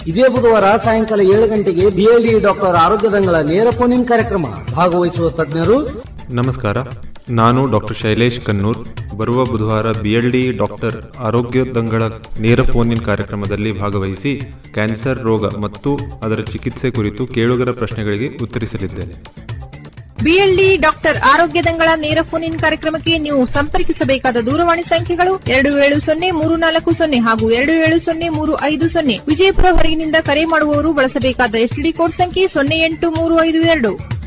ಇದೇ ಬುಧವಾರ ಸಾಯಂಕಾಲ ಏಳು ಗಂಟೆಗೆ ಬಿಎಲ್ಡಿ ಡಾಕ್ಟರ್ ಆರೋಗ್ಯದಂಗಳ ನೇರ ಫೋನ್ ಇನ್ ಕಾರ್ಯಕ್ರಮ ಭಾಗವಹಿಸುವ ತಜ್ಞರು ನಮಸ್ಕಾರ ನಾನು ಡಾಕ್ಟರ್ ಶೈಲೇಶ್ ಕನ್ನೂರ್ ಬರುವ ಬುಧವಾರ ಬಿಎಲ್ಡಿ ಡಾಕ್ಟರ್ ಆರೋಗ್ಯ ದಂಗಳ ನೇರ ಫೋನ್ ಇನ್ ಕಾರ್ಯಕ್ರಮದಲ್ಲಿ ಭಾಗವಹಿಸಿ ಕ್ಯಾನ್ಸರ್ ರೋಗ ಮತ್ತು ಅದರ ಚಿಕಿತ್ಸೆ ಕುರಿತು ಕೇಳುಗರ ಪ್ರಶ್ನೆಗಳಿಗೆ ಉತ್ತರಿಸಲಿದ್ದೇನೆ ಬಿಎಲ್ಡಿ ಡಾಕ್ಟರ್ ಆರೋಗ್ಯದಂಗಳ ನೇರ ಫೋನ್ ಇನ್ ಕಾರ್ಯಕ್ರಮಕ್ಕೆ ನೀವು ಸಂಪರ್ಕಿಸಬೇಕಾದ ದೂರವಾಣಿ ಸಂಖ್ಯೆಗಳು ಎರಡು ಏಳು ಸೊನ್ನೆ ಮೂರು ನಾಲ್ಕು ಸೊನ್ನೆ ಹಾಗೂ ಎರಡು ಏಳು ಸೊನ್ನೆ ಮೂರು ಐದು ಸೊನ್ನೆ ವಿಜಯಪುರ ಹೊರಗಿನಿಂದ ಕರೆ ಮಾಡುವವರು ಬಳಸಬೇಕಾದ ಎಸ್ಟಿಡಿ ಕೋಡ್ ಸಂಖ್ಯೆ ಸೊನ್ನೆ ಎಂಟು ಮೂರು ಐದು ಎರಡು